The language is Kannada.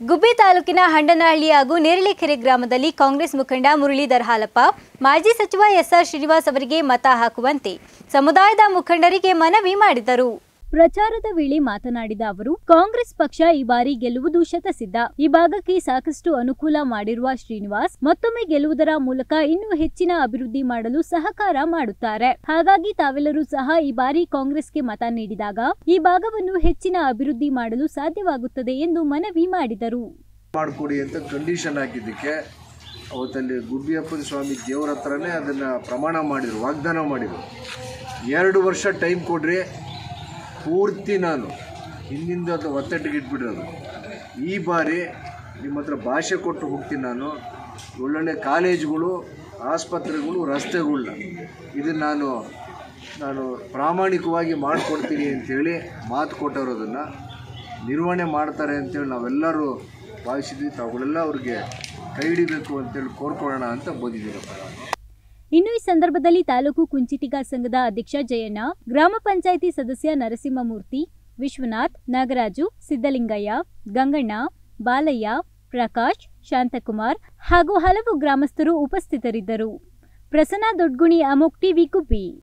ಗುಬ್ಬಿ ತಾಲೂಕಿನ ಹಂಡನಹಳ್ಳಿ ಹಾಗೂ ನೇರಳೆಕೆರೆ ಗ್ರಾಮದಲ್ಲಿ ಕಾಂಗ್ರೆಸ್ ಮುಖಂಡ ಮುರಳೀಧರ್ ಹಾಲಪ್ಪ ಮಾಜಿ ಸಚಿವ ಎಸ್ಆರ್ ಶ್ರೀನಿವಾಸ್ ಅವರಿಗೆ ಮತ ಹಾಕುವಂತೆ ಸಮುದಾಯದ ಮುಖಂಡರಿಗೆ ಮನವಿ ಮಾಡಿದರು ಪ್ರಚಾರದ ವೇಳೆ ಮಾತನಾಡಿದ ಅವರು ಕಾಂಗ್ರೆಸ್ ಪಕ್ಷ ಈ ಬಾರಿ ಗೆಲ್ಲುವುದು ಶತಸಿದ್ಧ ಈ ಭಾಗಕ್ಕೆ ಸಾಕಷ್ಟು ಅನುಕೂಲ ಮಾಡಿರುವ ಶ್ರೀನಿವಾಸ್ ಮತ್ತೊಮ್ಮೆ ಗೆಲ್ಲುವುದರ ಮೂಲಕ ಇನ್ನೂ ಹೆಚ್ಚಿನ ಅಭಿವೃದ್ಧಿ ಮಾಡಲು ಸಹಕಾರ ಮಾಡುತ್ತಾರೆ ಹಾಗಾಗಿ ತಾವೆಲ್ಲರೂ ಸಹ ಈ ಬಾರಿ ಕಾಂಗ್ರೆಸ್ಗೆ ಮತ ನೀಡಿದಾಗ ಈ ಭಾಗವನ್ನು ಹೆಚ್ಚಿನ ಅಭಿವೃದ್ಧಿ ಮಾಡಲು ಸಾಧ್ಯವಾಗುತ್ತದೆ ಎಂದು ಮನವಿ ಮಾಡಿದರು ಮಾಡಿಕೊಡಿ ಅಂತ ಕಂಡೀಷನ್ ಹಾಕಿದ್ದಕ್ಕೆ ಅವತ್ತಲ್ಲಿ ಗುಬ್ಬಿಯಪ್ಪನ ಸ್ವಾಮಿ ದೇವ್ರ ಹತ್ರನೇ ಅದನ್ನು ಪ್ರಮಾಣ ಮಾಡಿದರು ವಾಗ್ದಾನ ಮಾಡಿದರು ಎರಡು ವರ್ಷ ಟೈಮ್ ಕೊಡ್ರಿ ಪೂರ್ತಿ ನಾನು ಹಿಂದಿಂದ ಅದು ಒತ್ತಟ್ಟಿಗೆ ಇಟ್ಬಿಡೋದು ಈ ಬಾರಿ ನಿಮ್ಮ ಹತ್ರ ಭಾಷೆ ಕೊಟ್ಟು ಹೋಗ್ತೀನಿ ನಾನು ಒಳ್ಳೊಳ್ಳೆ ಕಾಲೇಜುಗಳು ಆಸ್ಪತ್ರೆಗಳು ರಸ್ತೆಗಳನ್ನ ಇದನ್ನು ನಾನು ನಾನು ಪ್ರಾಮಾಣಿಕವಾಗಿ ಮಾಡಿಕೊಡ್ತೀನಿ ಅಂಥೇಳಿ ಮಾತು ಕೊಟ್ಟಿರೋದನ್ನು ನಿರ್ವಹಣೆ ಮಾಡ್ತಾರೆ ಅಂತೇಳಿ ನಾವೆಲ್ಲರೂ ಭಾವಿಸಿದ್ವಿ ತಾವುಗಳೆಲ್ಲ ಅವ್ರಿಗೆ ಕೈ ಹಿಡಿಬೇಕು ಅಂತೇಳಿ ಕೋರ್ಕೊಳ್ಳೋಣ ಅಂತ ಬಂದಿದ್ದೀರಪ್ಪ ನಾನು ಇನ್ನು ಈ ಸಂದರ್ಭದಲ್ಲಿ ತಾಲೂಕು ಕುಂಚಿಟಿಗ ಸಂಘದ ಅಧ್ಯಕ್ಷ ಜಯಣ್ಣ ಗ್ರಾಮ ಪಂಚಾಯಿತಿ ಸದಸ್ಯ ನರಸಿಂಹಮೂರ್ತಿ ವಿಶ್ವನಾಥ್ ನಾಗರಾಜು ಸಿದ್ದಲಿಂಗಯ್ಯ ಗಂಗಣ್ಣ ಬಾಲಯ್ಯ ಪ್ರಕಾಶ್ ಶಾಂತಕುಮಾರ್ ಹಾಗೂ ಹಲವು ಗ್ರಾಮಸ್ಥರು ಉಪಸ್ಥಿತರಿದ್ದರು ಪ್ರಸನ್ನ ದೊಡ್ಗುಣಿ ಅಮೋಕ್ ಟಿವಿ ಗುಬ್ಬಿ